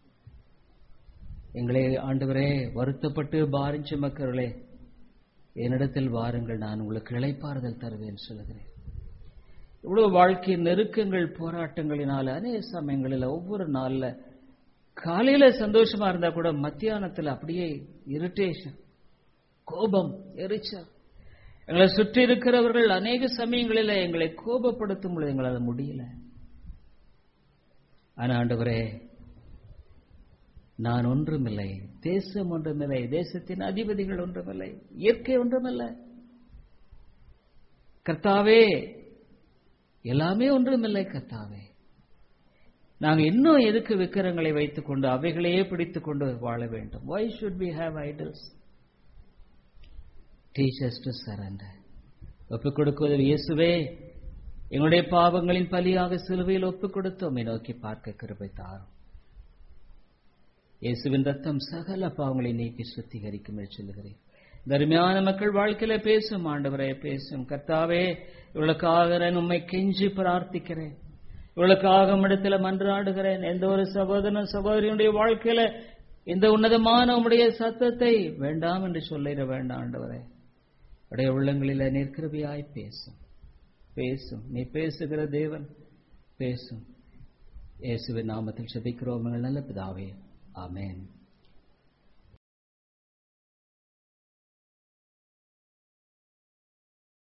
எங்களே ஆண்டவரே வருத்தப்பட்டு பாரிஞ்ச மக்களே என்னிடத்தில் வாருங்கள் நான் உங்களுக்கு இளைப்பாறுதல் தருவேன் சொல்லுகிறேன் இவ்வளவு வாழ்க்கை நெருக்கங்கள் போராட்டங்களினால அநேக சமயங்களில் ஒவ்வொரு நாள்ல காலையில சந்தோஷமா இருந்தா கூட மத்தியானத்துல அப்படியே இரிட்டேஷன் கோபம் எரிச்சல் எங்களை சுற்றி இருக்கிறவர்கள் அநேக சமயங்களில் எங்களை கோபப்படுத்தும் பொழுது எங்களால் முடியல ஆனா ஆண்டவரே நான் ஒன்றுமில்லை தேசம் ஒன்றுமில்லை தேசத்தின் அதிபதிகள் ஒன்றுமில்லை இயற்கை ஒன்றுமில்லை கர்த்தாவே எல்லாமே ஒன்றுமில்லை கர்த்தாவே நாங்க இன்னும் எதுக்கு விக்கிரங்களை வைத்துக் கொண்டு அவைகளையே பிடித்துக் கொண்டு வாழ வேண்டும் why should be have idols teachers to surrender ஒப்புக் கொடுக்குவதில் இயேசுவே எங்களுடைய பாவங்களின் பலியாக சிலுவையில் ஒப்புக் கொடுத்தோம் நோக்கி பார்க்க கிருபை தாரும் இயேசுவின் ரத்தம் சகல பாவங்களை நீக்கி சுத்திகரிக்கும் என்று சொல்லுகிறேன் தர்மியான மக்கள் வாழ்க்கையில பேசும் ஆண்டவரே பேசும் கர்த்தாவே இவளுக்காக நான் உண்மை கெஞ்சி பிரார்த்திக்கிறேன் இவளுக்காக இடத்துல மன்றாடுகிறேன் எந்த ஒரு சகோதரன் சகோதரியுடைய வாழ்க்கையில இந்த உன்னதமான உம்முடைய சத்தத்தை வேண்டாம் என்று சொல்லிட வேண்டாம் ஆண்டவரே உடைய உள்ளங்களில நிற்கிறவையாய் பேசும் பேசும் நீ பேசுகிற தேவன் பேசும் இயேசுவின் நாமத்தில் செபிக்கிறோம் எங்கள் நல்ல பிதாவே ஆமென்